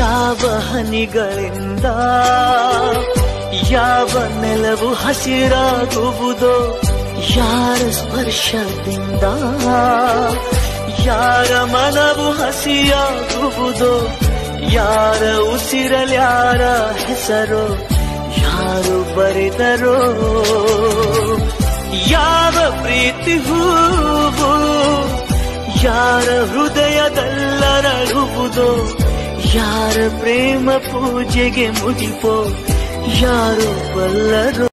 ಯಾವ ಹನಿಗಳಿಂದ ಯಾವ ನೆಲವು ಹಸಿರಾಗುವುದೋ ಯಾರ ಸ್ಪರ್ಶದಿಂದ ಯಾರ ಮನವು ಹಸಿಯಾಗುವುದೋ ಯಾರ ಉಸಿರಲ್ಯಾರ ಹೆಸರೋ ಯಾರು ಬರೆದರೋ ಯಾವ ಪ್ರೀತಿ ಹೂವು ಯಾರ ಹೃದಯದಲ್ಲರಳುವುದೋ ಯಾರ ಪ್ರೇಮ ಪೂಜೆಗೆ ಮುಡಿಪೋ ಯಾರು ಬಲ್ಲರೋ